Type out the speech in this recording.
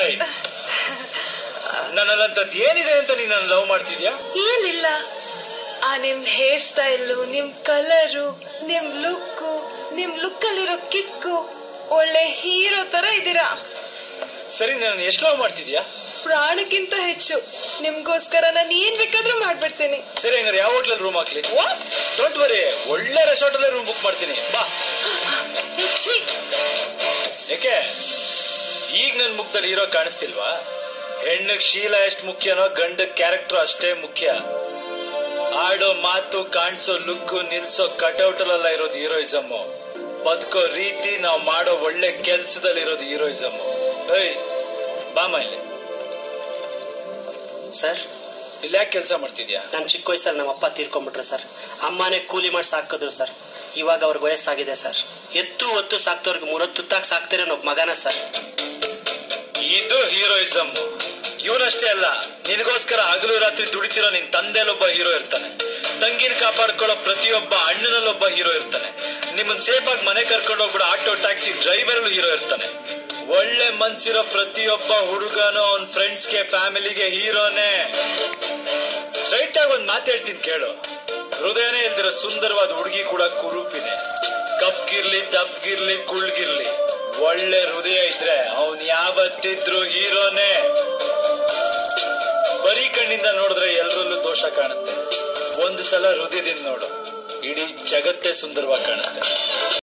ಏಯ್ ನನ್ನಲ್ಲಂತದ್ ಏನಿದೆ ಅಂತ ನೀನ್ ನನ್ನ ಲವ್ ಮಾಡ್ತಿದ್ಯಾ ಏನಿಲ್ಲ ಆ ನಿಮ್ ಹೇರ್ ಸ್ಟೈಲು ನಿಮ್ ಕಲರು ನಿಮ್ ಲುಕ್ಕು ನಿಮ್ ಲುಕ್ ಅಲ್ಲಿರೋ ಕಿಕ್ಕು ಒಳ್ಳೆ ಹೀರೋ ತರ ಇದೀರಾ ಸರಿ ನಾನು ಎಷ್ಟು ಲವ್ ಮಾಡ್ತಿದ್ಯಾ ಪ್ರಾಣಕ್ಕಿಂತ ಹೆಚ್ಚು ನಿಮ್ಗೋಸ್ಕರ ನಾನು ಏನ್ ಬೇಕಾದ್ರೂ ಮಾಡ್ಬಿಡ್ತೀನಿ ಸರಿ ಹಂಗಾರೆ ಯಾವ ಹೋಟ್ಲಲ್ಲಿ ರೂಮ್ ಹಾಕ್ಲಿ ಡೋಂಟ್ ವರಿ ಒಳ್ಳೆ ರೆಸಾರ್ಟ್ ಅಲ್ಲೇ ರೂಮ್ ಬುಕ್ ಮಾಡ್ತೀನಿ ಬಾ ಹೆಚ್ಚಿ ಯಾಕೆ ಈಗ ನನ್ ಮುಖದಲ್ಲಿ ಹೀರೋ ಕಾಣಿಸ್ತಿಲ್ವಾ ಹೆಣ್ಣಗ್ ಶೀಲ ಎಷ್ಟು ಮುಖ್ಯನೋ ಗಂಡ ಕ್ಯಾರೆಕ್ಟರ್ ಅಷ್ಟೇ ಮುಖ್ಯ ಆಡೋ ಮಾತು ಕಾಣಿಸೋ ಲುಕ್ ನಿಲ್ಸೋ ಕಟೌಟ್ ಅಲ್ಲ ಇರೋದು ಹೀರೋಯಿಸಮ್ ಬದುಕೋ ರೀತಿ ನಾವು ಮಾಡೋ ಒಳ್ಳೆ ಕೆಲ್ಸದಲ್ಲಿ ಇರೋದು ಹೀರೋಯಿಸಮ್ ಏಯ್ ಬಾಮ ಇಲ್ಲಿ ಸರ್ ಇಲ್ಲಿ ಯಾಕೆ ಕೆಲಸ ಮಾಡ್ತಿದ್ಯಾ ನಾನು ಚಿಕ್ಕ ವಯಸ್ಸಲ್ಲಿ ನಮ್ಮ ಅಪ್ಪ ತೀರ್ಕೊಂಡ್ಬಿಟ್ರು ಸರ್ ಅಮ್ಮನೇ ಕೂಲಿ ಮಾಡಿ ಸಾಕಿದ್ರು ಸರ್ ಇವಾಗ ಅವ್ರಿಗೆ ವಯಸ್ಸಾಗಿದೆ ಸರ್ ಎತ್ತು ಒತ್ತು ಸಾಕ್ತವ್ರಿಗೆ ಮೂರೊತ್ತು ತುತ್ತಾಗಿ ಸಾಕ್ತಿರೋ ಒಬ್ಬ ಮಗನ ಸರ್ ಇದು ಹೀರೋಯಿಸಮ್ ಇವನಷ್ಟೇ ಅಲ್ಲ ನಿನಗೋಸ್ಕರ ಹಗಲು ರಾತ್ರಿ ದುಡಿತಿರೋ ನಿನ್ ತಂದೆಲೊಬ್ಬ ಹೀರೋ ಇರ್ತಾನೆ ತಂಗಿನ ಕಾಪಾಡ್ಕೊಳ್ಳೋ ಪ್ರತಿಯೊಬ್ಬ ಅಣ್ಣನಲ್ಲೊಬ್ಬ ಹೀರೋ ಇರ್ತಾನೆ ನಿಮ್ಮನ್ ಸೇಫ್ ಆಗಿ ಮನೆ ಕರ್ಕೊಂಡು ಹೋಗ್ಬಿಡೋ ಆಟೋ ಟ್ಯಾಕ್ಸಿ ಡ್ರೈವರ್ ಹೀರೋ ಇರ್ತಾನೆ ಒಳ್ಳೆ ಮನ್ಸಿರೋ ಪ್ರತಿಯೊಬ್ಬ ಹುಡುಗನೋ ಅವ್ನ ಫ್ರೆಂಡ್ಸ್ಗೆ ಫ್ಯಾಮಿಲಿಗೆ ಹೀರೋನೇ ಸ್ಟ್ರೈಟ್ ಆಗಿ ಒಂದ್ ಮಾತು ಹೇಳ್ತೀನಿ ಕೇಳು ಹೃದಯನೇ ಇಲ್ದಿರೋ ಸುಂದರವಾದ ಹುಡುಗಿ ಕೂಡ ಕುರೂಪಿನೇ ಕಪ್ಗಿರ್ಲಿ ದಪ್ಗಿರ್ಲಿ ಕುಳ್ಗಿರ್ಲಿ ಒಳ್ಳೆ ಹೃದಯ ಇದ್ರೆ ಅವನ್ ಯಾವತ್ತಿದ್ರು ಹೀರೋನೇ ಬರೀ ಕಣ್ಣಿಂದ ನೋಡಿದ್ರೆ ಎಲ್ರಲ್ಲೂ ದೋಷ ಕಾಣುತ್ತೆ ಒಂದು ಸಲ ಹೃದಯದಿಂದ ನೋಡು ಇಡೀ ಜಗತ್ತೇ ಸುಂದರವಾಗಿ ಕಾಣುತ್ತೆ